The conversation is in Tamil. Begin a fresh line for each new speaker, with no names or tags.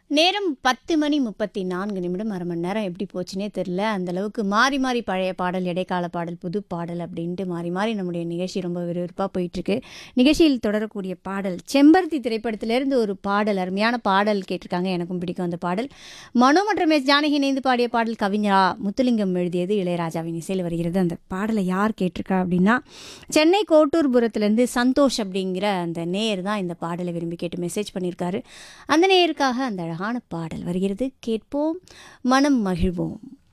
நேரம் பத்து மணி முப்பத்தி நான்கு நிமிடம் அரை மணி நேரம் எப்படி போச்சுனே தெரில அந்த அளவுக்கு மாறி மாறி பழைய பாடல் இடைக்கால பாடல் புது பாடல் அப்படின்ட்டு மாறி மாறி நம்முடைய நிகழ்ச்சி ரொம்ப விறுவிறுப்பாக போயிட்டுருக்கு நிகழ்ச்சியில் தொடரக்கூடிய பாடல் செம்பருத்தி திரைப்படத்திலிருந்து ஒரு பாடல் அருமையான பாடல் கேட்டிருக்காங்க எனக்கும் பிடிக்கும் அந்த பாடல் மனோ மற்றும் எஸ் ஜானகி இணைந்து பாடிய பாடல் கவிஞரா முத்துலிங்கம் எழுதியது இளையராஜாவின் இசையில் வருகிறது அந்த பாடலை யார் கேட்டிருக்கா அப்படின்னா சென்னை கோட்டூர்புரத்துலேருந்து சந்தோஷ் அப்படிங்கிற அந்த நேயர் தான் இந்த பாடலை விரும்பி கேட்டு மெசேஜ் பண்ணியிருக்காரு அந்த நேயருக்காக அந்த அழகான பாடல் வருகிறது கேட்போம் மனம் மகிழ்வோம்